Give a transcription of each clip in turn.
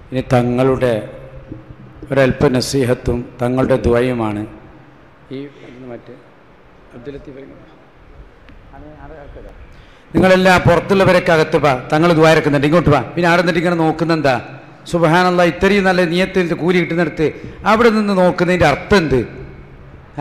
ഇനി തങ്ങളുടെ ഒരല്പ നസീഹത്തും തങ്ങളുടെ ദ്വയുമാണ് ഈ ഇന്ന് മറ്റേ അബ്ദുൽ ലത്തീഫ് അലി. നിങ്ങളെല്ലാം പുറത്തുള്ളവരൊക്കെ അകത്ത് വാ തങ്ങൾ ദ്വാരക്കുന്നുണ്ട് ഇങ്ങോട്ട് വാ പിന്നെ അവിടെ നിന്നിട്ട് ഇങ്ങനെ നോക്കുന്നെന്താ സുബഹാനല്ല ഇത്രയും നല്ല നിയത്തിൽ കൂലി കിട്ടുന്നിടത്ത് അവിടെ നിന്ന് നോക്കുന്നതിൻ്റെ അർത്ഥം എന്ത് ഏ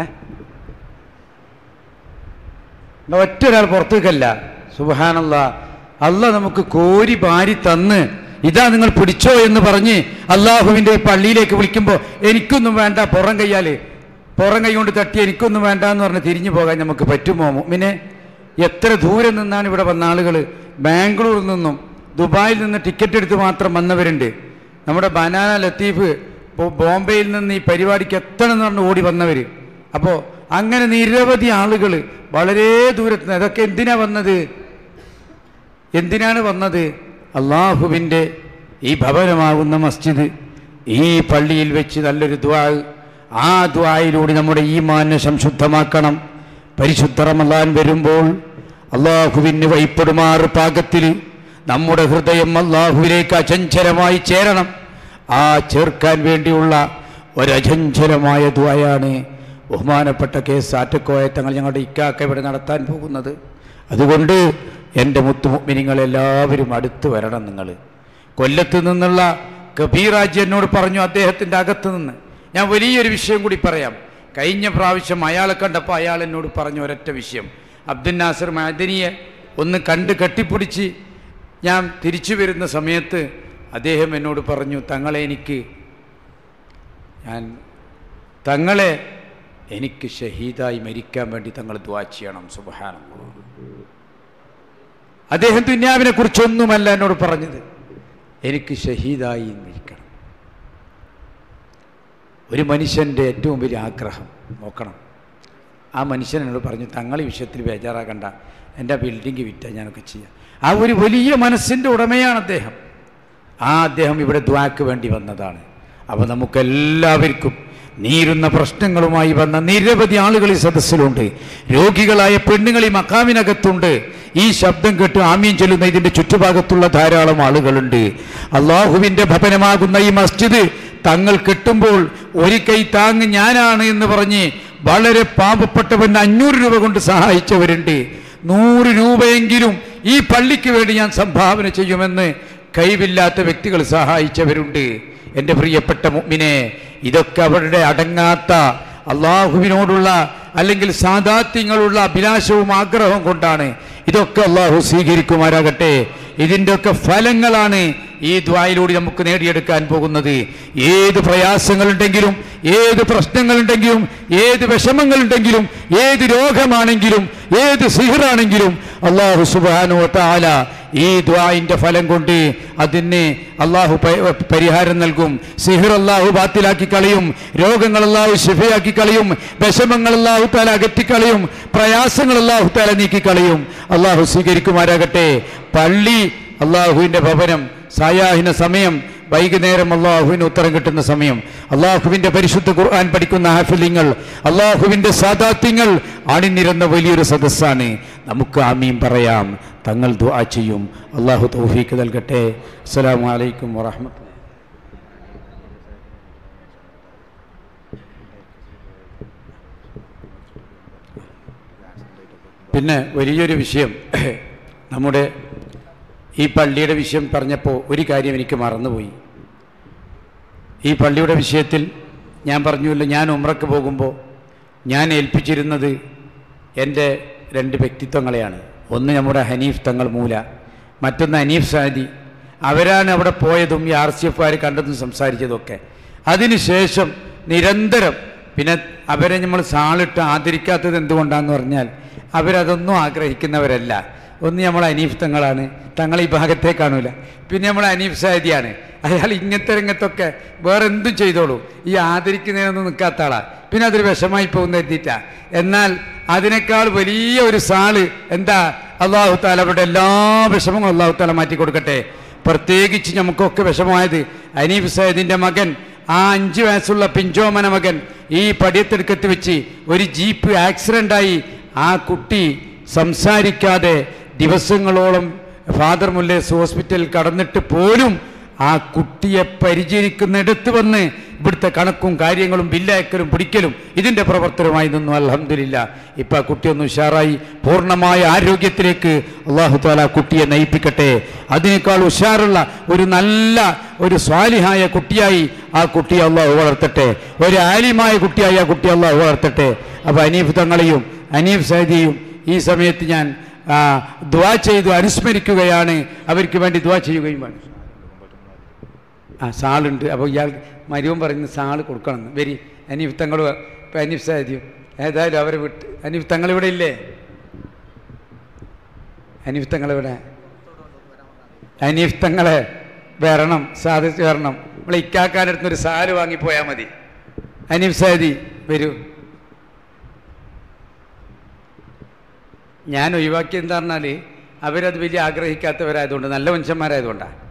എന്നാ ഒറ്റ ഒരാൾ പുറത്തേക്കല്ല സുബഹാനല്ല അല്ല നമുക്ക് കോരി ഭാരി തന്ന് ഇതാ നിങ്ങൾ പിടിച്ചോ എന്ന് പറഞ്ഞ് അള്ളാഹുവിൻ്റെ ഈ പള്ളിയിലേക്ക് വിളിക്കുമ്പോൾ എനിക്കൊന്നും വേണ്ട പുറം കയ്യാൽ പുറം കൈ കൊണ്ട് തട്ടി എനിക്കൊന്നും വേണ്ട എന്ന് പറഞ്ഞ് തിരിഞ്ഞു പോകാൻ നമുക്ക് പറ്റുമോ പിന്നെ എത്ര ദൂരെ നിന്നാണ് ഇവിടെ വന്ന ആളുകൾ ബാംഗ്ലൂരിൽ നിന്നും ദുബായിൽ നിന്ന് ടിക്കറ്റ് എടുത്ത് മാത്രം വന്നവരുണ്ട് നമ്മുടെ ബനാന ലത്തീഫ് ബോ- ബോംബെയിൽ നിന്ന് ഈ പരിപാടിക്ക് എത്തണം എന്ന് പറഞ്ഞ് ഓടി വന്നവർ അപ്പോൾ അങ്ങനെ നിരവധി ആളുകൾ വളരെ ദൂരത്ത് നിന്ന് അതൊക്കെ എന്തിനാ വന്നത് എന്തിനാണ് വന്നത് അള്ളാഹുവിൻ്റെ ഈ ഭവനമാകുന്ന മസ്ജിദ് ഈ പള്ളിയിൽ വെച്ച് നല്ലൊരു ദ്വാ ആ ദ്വായിലൂടെ നമ്മുടെ ഈ മാന്യ സംശുദ്ധമാക്കണം പരിശുദ്ധ റമദാൻ വരുമ്പോൾ അള്ളാഹുവിന് വൈപ്പെടുമാറ് പാകത്തിൽ നമ്മുടെ ഹൃദയം അള്ളാഹുവിലേക്ക് അചഞ്ചലമായി ചേരണം ആ ചേർക്കാൻ വേണ്ടിയുള്ള ഒരചഞ്ചലമായ ദ്വായാണ് ബഹുമാനപ്പെട്ട കെ സാറ്റക്കോയ തങ്ങൾ ഞങ്ങളുടെ ഇക്കാക്ക ഇവിടെ നടത്താൻ പോകുന്നത് അതുകൊണ്ട് എൻ്റെ മുത്തുമുഗ്മിനിങ്ങൾ എല്ലാവരും അടുത്ത് വരണം നിങ്ങൾ കൊല്ലത്ത് നിന്നുള്ള കബീറാജി എന്നോട് പറഞ്ഞു അദ്ദേഹത്തിൻ്റെ അകത്ത് നിന്ന് ഞാൻ വലിയൊരു വിഷയം കൂടി പറയാം കഴിഞ്ഞ പ്രാവശ്യം അയാളെ കണ്ടപ്പോൾ അയാൾ എന്നോട് പറഞ്ഞ ഒരൊറ്റ വിഷയം അബ്ദുൽ നാസർ മദനിയെ ഒന്ന് കണ്ട് കെട്ടിപ്പിടിച്ച് ഞാൻ തിരിച്ചു വരുന്ന സമയത്ത് അദ്ദേഹം എന്നോട് പറഞ്ഞു തങ്ങളെ എനിക്ക് ഞാൻ തങ്ങളെ എനിക്ക് ഷഹീദായി മരിക്കാൻ വേണ്ടി തങ്ങൾ ദ്വാ ചെയ്യണം സുബഹാനം അദ്ദേഹം ദുന്യാവിനെ കുറിച്ചൊന്നുമല്ല എന്നോട് പറഞ്ഞത് എനിക്ക് ഷഹീദായി മരിക്കണം ഒരു മനുഷ്യൻ്റെ ഏറ്റവും വലിയ ആഗ്രഹം നോക്കണം ആ മനുഷ്യൻ എന്നോട് പറഞ്ഞു തങ്ങൾ ഈ വിഷയത്തിൽ ബേജാറാക്കണ്ട എൻ്റെ ബിൽഡിംഗ് വിറ്റ ഞാനൊക്കെ ചെയ്യാം ആ ഒരു വലിയ മനസ്സിൻ്റെ ഉടമയാണ് അദ്ദേഹം ആ അദ്ദേഹം ഇവിടെ ദ്വാക്ക് വേണ്ടി വന്നതാണ് അപ്പോൾ നമുക്കെല്ലാവർക്കും നീരുന്ന പ്രശ്നങ്ങളുമായി വന്ന നിരവധി ആളുകൾ ഈ സദസ്സിലുണ്ട് രോഗികളായ പെണ്ണുങ്ങൾ ഈ മക്കാമിനകത്തുണ്ട് ഈ ശബ്ദം കേട്ട് ആമീൻ ചൊല്ലുന്ന ഇതിൻ്റെ ചുറ്റുഭാഗത്തുള്ള ധാരാളം ആളുകളുണ്ട് അള്ളാഹുവിൻ്റെ ഭവനമാകുന്ന ഈ മസ്ജിദ് തങ്ങൾ കെട്ടുമ്പോൾ ഒരു കൈ താങ്ങ് ഞാനാണ് എന്ന് പറഞ്ഞ് വളരെ പാവപ്പെട്ടവൻ അഞ്ഞൂറ് രൂപ കൊണ്ട് സഹായിച്ചവരുണ്ട് നൂറ് രൂപയെങ്കിലും ഈ പള്ളിക്ക് വേണ്ടി ഞാൻ സംഭാവന ചെയ്യുമെന്ന് കഴിവില്ലാത്ത വ്യക്തികൾ സഹായിച്ചവരുണ്ട് എൻ്റെ പ്രിയപ്പെട്ട മുമ്മിനെ ഇതൊക്കെ അവരുടെ അടങ്ങാത്ത അള്ളാഹുവിനോടുള്ള അല്ലെങ്കിൽ സാദാത്യങ്ങളുള്ള അഭിലാഷവും ആഗ്രഹവും കൊണ്ടാണ് ഇതൊക്കെ അള്ളാഹു സ്വീകരിക്കുമാരാകട്ടെ ഇതിൻ്റെ ഒക്കെ ഫലങ്ങളാണ് ഈ ദ്വായിലൂടെ നമുക്ക് നേടിയെടുക്കാൻ പോകുന്നത് ഏത് പ്രയാസങ്ങളുണ്ടെങ്കിലും ഏത് പ്രശ്നങ്ങളുണ്ടെങ്കിലും ഏത് വിഷമങ്ങളുണ്ടെങ്കിലും ഏത് രോഗമാണെങ്കിലും ഏത് സിഹിറാണെങ്കിലും അള്ളാഹു സുബാനോ താല ഈ ദ്വായിൻ്റെ ഫലം കൊണ്ട് അതിന് അള്ളാഹു പ- പരിഹാരം നൽകും സിഹിർ അള്ളാഹു ബാത്തിലാക്കി കളയും രോഗങ്ങൾ അള്ളാഹു ശിഫയാക്കി കളയും വിഷമങ്ങൾ അള്ളാഹു താല അകറ്റിക്കളയും പ്രയാസങ്ങൾ അള്ളാഹു താല നീക്കിക്കളയും അള്ളാഹു സ്വീകരിക്കുമാരാകട്ടെ പള്ളി അള്ളാഹുവിൻ്റെ ഭവനം സായാഹിന സമയം വൈകുന്നേരം അള്ളാഹുവിന് ഉത്തരം കിട്ടുന്ന സമയം അള്ളാഹുവിൻ്റെ പരിശുദ്ധ ഖുർആൻ പഠിക്കുന്ന ഹാഫിലിങ്ങൾ അള്ളാഹുവിൻ്റെ സാദാത്യങ്ങൾ അണിനിരന്ന വലിയൊരു സദസ്സാണ് നമുക്ക് ആമീൻ പറയാം തങ്ങൾ ദുആ ചെയ്യും അള്ളാഹു തൗഫീക്ക് നൽകട്ടെ അസ്സലാമു അലൈക്കും വറഹ്മത്തുള്ളാഹി പിന്നെ വലിയൊരു വിഷയം നമ്മുടെ ഈ പള്ളിയുടെ വിഷയം പറഞ്ഞപ്പോൾ ഒരു കാര്യം എനിക്ക് മറന്നുപോയി ഈ പള്ളിയുടെ വിഷയത്തിൽ ഞാൻ പറഞ്ഞുവല്ലോ ഞാൻ ഉമ്രക്ക് പോകുമ്പോൾ ഞാൻ ഏൽപ്പിച്ചിരുന്നത് എൻ്റെ രണ്ട് വ്യക്തിത്വങ്ങളെയാണ് ഒന്ന് നമ്മുടെ ഹനീഫ് തങ്ങൾ മൂല മറ്റൊന്ന് ഹനീഫ് സാദി അവരാണ് അവിടെ പോയതും ഈ ആർ സി എഫുകാർ കണ്ടതും സംസാരിച്ചതൊക്കെ അതിനുശേഷം നിരന്തരം പിന്നെ അവരെ നമ്മൾ സാളിട്ട് ആദരിക്കാത്തത് എന്തുകൊണ്ടാന്ന് പറഞ്ഞാൽ അവരതൊന്നും ആഗ്രഹിക്കുന്നവരല്ല ഒന്ന് നമ്മൾ അനീഫ് തങ്ങളാണ് തങ്ങൾ ഈ ഭാഗത്തേ കാണൂല പിന്നെ നമ്മൾ അനീഫ് സാദിയാണ് അയാൾ ഇങ്ങനത്തെ രംഗത്തൊക്കെ വേറെ എന്തും ചെയ്തോളൂ ഈ ആദരിക്കുന്നതിനൊന്നും നിൽക്കാത്ത ആളാ പിന്നെ അതൊരു വിഷമായി പോകുന്ന എത്തിയിട്ടാ എന്നാൽ അതിനേക്കാൾ വലിയ ഒരു സാള് എന്താ അള്ളാഹു താല അവരുടെ എല്ലാ വിഷമങ്ങളും അള്ളാഹു താല മാറ്റി കൊടുക്കട്ടെ പ്രത്യേകിച്ച് നമുക്കൊക്കെ വിഷമമായത് അനീഫ് സയ്യിദിൻ്റെ മകൻ ആ അഞ്ച് വയസ്സുള്ള പിഞ്ചോമന മകൻ ഈ പടിയത്തെടുക്കത്ത് വെച്ച് ഒരു ജീപ്പ് ആക്സിഡൻ്റായി ആ കുട്ടി സംസാരിക്കാതെ ദിവസങ്ങളോളം ഫാദർ മുല്ലേസ് ഹോസ്പിറ്റലിൽ കടന്നിട്ട് പോലും ആ കുട്ടിയെ പരിചരിക്കുന്നിടത്ത് വന്ന് ഇവിടുത്തെ കണക്കും കാര്യങ്ങളും ബില്ലയക്കലും പിടിക്കലും ഇതിൻ്റെ പ്രവർത്തനമായി നിന്നു അലഹമില്ല ഇപ്പം ആ കുട്ടി ഒന്ന് ഉഷാറായി പൂർണ്ണമായ ആരോഗ്യത്തിലേക്ക് അള്ളാഹു താല ആ കുട്ടിയെ നയിപ്പിക്കട്ടെ അതിനേക്കാൾ ഉഷാറുള്ള ഒരു നല്ല ഒരു സ്വാലിഹായ കുട്ടിയായി ആ കുട്ടിയെ അള്ളാഹു വളർത്തട്ടെ ഒരു ആലിമായ കുട്ടിയായി ആ കുട്ടി അള്ളാഹു വളർത്തട്ടെ അപ്പോൾ അനീഫ് തങ്ങളെയും അനീഫ് സൈദിയും ഈ സമയത്ത് ഞാൻ ആ, ദുആ ചെയ്തു അനുസ്മരിക്കുകയാണ് അവർക്ക് വേണ്ടി ദുആ ചെയ്യുകയും വേണം ആ സാളുണ്ട് അപ്പോൾ ഇയാൾ മരുവൻ പറയുന്ന സാള് കൊടുക്കണം വരി അനീഫ് തങ്ങൾ ഇപ്പം അനീഫ് സാദിയും ഏതായാലും അവരെ വിട്ട് അനീഫ് തങ്ങൾ ഇവിടെ ഇല്ലേ അനീഫ് തങ്ങൾ ഇവിടെ അനീഫ് തങ്ങളെ വരണം സാധിച്ച് വരണം നമ്മൾ ഇക്കാക്കാരടുത്ത് ഒരു സാല് വാങ്ങിപ്പോയാൽ മതി അനീഫ് സാദി വരൂ ഞാൻ ഒഴിവാക്കി എന്താ പറഞ്ഞാൽ അവരത് വലിയ ആഗ്രഹിക്കാത്തവരായതുകൊണ്ട് നല്ല മനുഷ്യന്മാരായതുകൊണ്ടാണ്